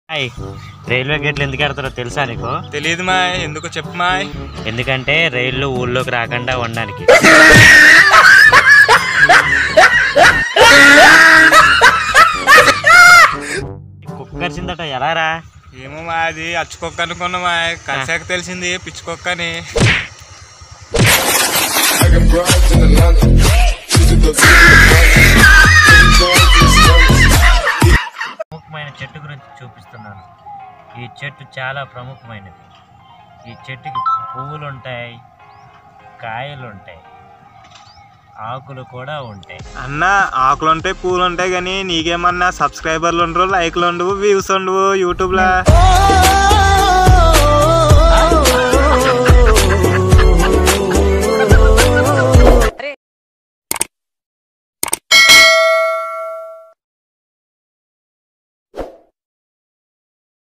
hi railway గేట్లు ఎందుకు ఎడతారో తెలుసా నీకు తెలియదు మాయ్ ఎందుకు చెప్పు మాయ్ ఎందుకంటే రైళ్ళు ఊళ్ళోకి రాకుండా ఉండడానికి కుక్కర్చిందట ఎలా రా ఏమో మా అది అచ్చుకొక్క అనుకున్నా మాయ్ కలిసాక తెలిసింది పిచ్చుకొక్కని ప్రముఖమైన చెట్టు గురించి చూపిస్తున్నాను ఈ చెట్టు చాలా ప్రముఖమైనది ఈ చెట్టుకి పువ్వులు ఉంటాయి కాయలు ఉంటాయి ఆకులు కూడా ఉంటాయి అన్న ఆకులు ఉంటాయి పూలు ఉంటాయి కానీ నీకేమన్నా సబ్స్క్రైబర్లు ఉండరు లైక్లు ఉండవు వ్యూస్ ఉండవు యూట్యూబ్లో